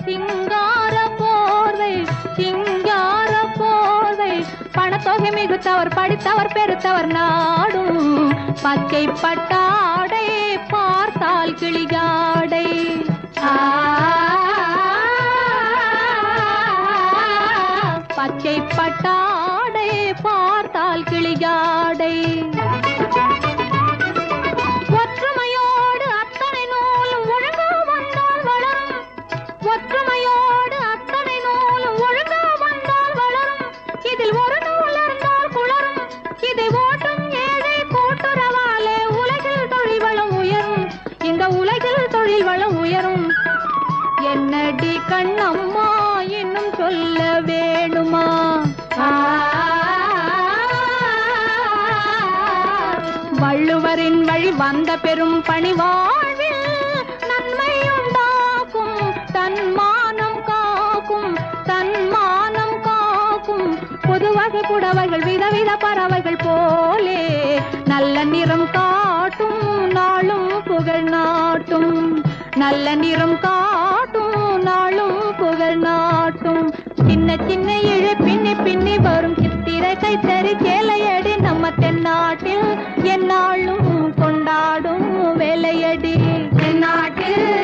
சிங்கார போர்வை சிங்கார போர்வை பணத்தொகை மிகுத்தவர் படித்தவர் பெருத்தவர் நாடும் பச்சை பட்டாடை பார்த்தால் கிளிகாடை ஆ, பச்சை பட்டாடை பார்த்தால் கிளிகாடை ஒற்றுமையோடு அத்தனை நூலும் ஒழுங்கா வந்தால் வளரும் ஒற்றுமையோடு அத்தனை நூலும் ஒழுங்கா வந்தால் வளரும் இதில் ஒரு நூல் இருந்தால் குளரும் இதை ஓட்டும் ஏழை கூட்டுறவாலே உலகில் தொழில் வளம் உயரும் இந்த உலகில் தொழில் வளம் உயரும் என்னடி கண்ணம்மா இன்னும் சொல்ல வேணுமா வள்ளுவரின் வழி வந்த பெரும் பணிவாழ்வில் நன்மை உண்டாக்கும் தன்மானம் காக்கும் தன்மானம் காக்கும் பொதுவகை புடவைகள் விதவித பறவைகள் போலே நல்ல நிறம் காட்டும் நாளும் புகழ் நாட்டும் நல்ல நிறம் காட்டும் நாளும் புகழ் நாட்டும் சின்ன சின்ன இழை பின்னி பின்னி வரும் சித்திரை கைத்தறி சேலையடி நம்ம தென்னாட்டில் எந்நாளும் கொண்டாடும் வேலையடி தென்னாட்டில்